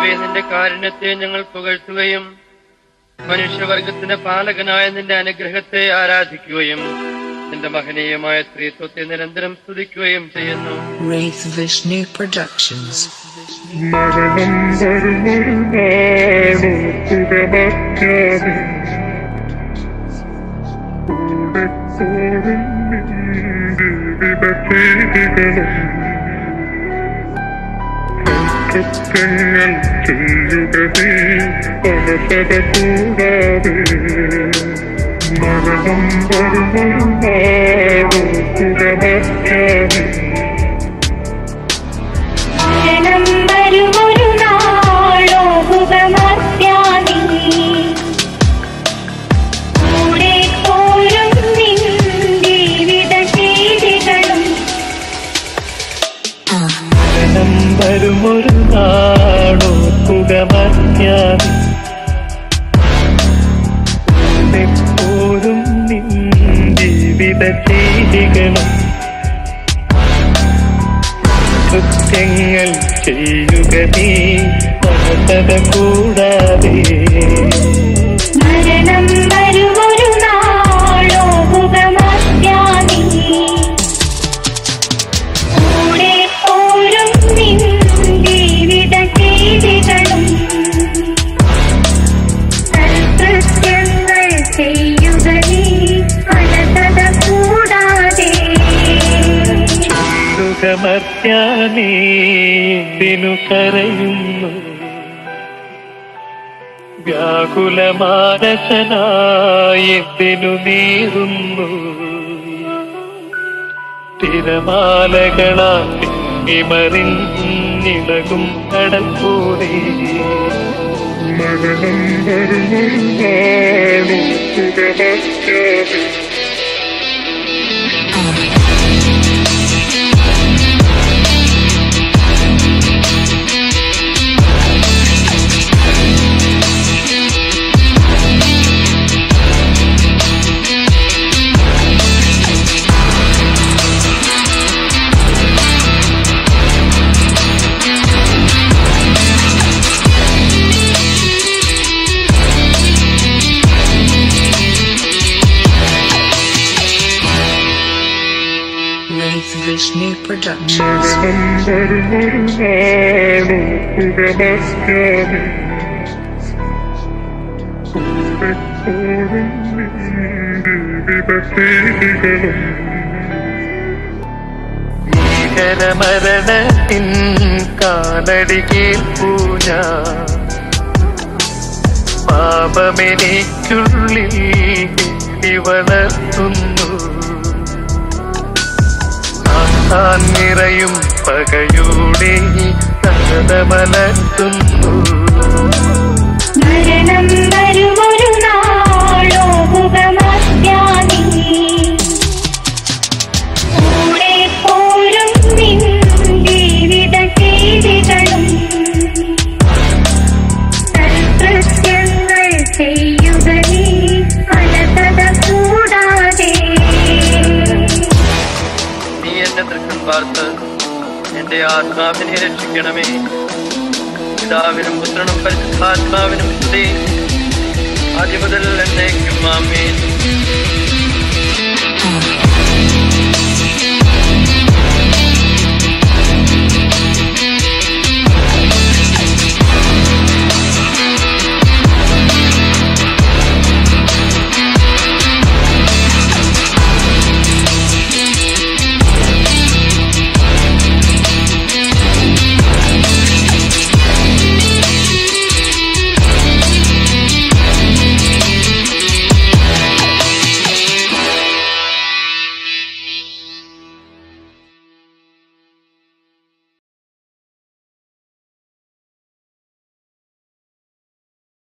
കർത്താവെ നിന്റെ കാരുണ്യത്തെ ഞങ്ങൾ പുകഴ്ത്തുകയും മനുഷ്യവർഗത്തിന്റെ പാലകനായ നിന്റെ അനുഗ്രഹത്തെ ആരാധിക്കുകയും നിന്റെ മഹനീയമായ സ്ത്രീത്വത്തെ നിരന്തരം സ്തുതിക്കുകയും ചെയ്യുന്നു Wraith Vishnu Productions. മരണം വരുമൊരു നാളോർക്കുകമറ്റാതെ കൂടെ പോരും വിവിധ ചെയ്തികളും കൃത്യങ്ങൾ ചെയ്യുക നീ അലസത കൂടാതെ മരണം വരുമൊരു നാളോർക്കുകമറ്റാതെ മരണം വരുമൊരു നാളോകുകമർത്യാനീ കൂടെ പോരും നിൻ ജീവിത ചെയ്തികളും മരണം വരുമൊരു നാടോർക്കുകമത്യാതെ എപ്പോഴും നിൻ ജീവിത ചെയ്തികളും കൃത്യങ്ങൾ ചെയ്യുക നീ അനന്തത കൂടാതെ മരണം വരുമൊരു നാളോകുകമർത്യാനീ കൂടെ പോരും നിൻ ജീവിത ചെയ്തികളും സൽകൃത്യങ്ങൾ ചെയ്യുക നീ അനന്തത കൂടാതെ സുഖമർത്യാനീ ദിനു കരയുന്നു വ്യാകുലമാനസനായി ദിനു നീറുന്നു തിരമാലകളാൽ തിങ്ങിമറിഞ്ഞിളകും കടൽ പോലെ മരണം വരുമൊരു നാളോർക്കുകമറ്റാതെ Wraith Vishnu Productions. മരണം വരുമൊരു നാളോർക്കുകമറ്റാതെ കൂടെ പോരും വിവിധ ചെയ്തികളും ഭീകരമരണത്തിൻ കാലടി കേൾപ്പൂഞ്ഞ പാപമെനിക്കുള്ളിൽ എഴുതി വളർത്തുന്നു താൻ നിറയും പകയോടെ തകതമലർത്തുന്നു മരണം വരുമൊരു നാളോകുകമർത്യാനീ കൂടെ പോരും നിൻ ജീവിത ചെയ്തികളും സൽകൃത്യങ്ങൾ ചെയ്യുക നീ അനന്തത കൂടാതെ നീ എന്നെ തൃക്കൺ പാർത്ത് എന്റെ ആത്മാവിനെ രക്ഷിക്കണമേ പിതാവിനും പുത്രനും പരിശുദ്ധാത്മാവിനും സ്തുതി ആദ്യമുതൽ എന്നേക്കും ആമേൻ Ah.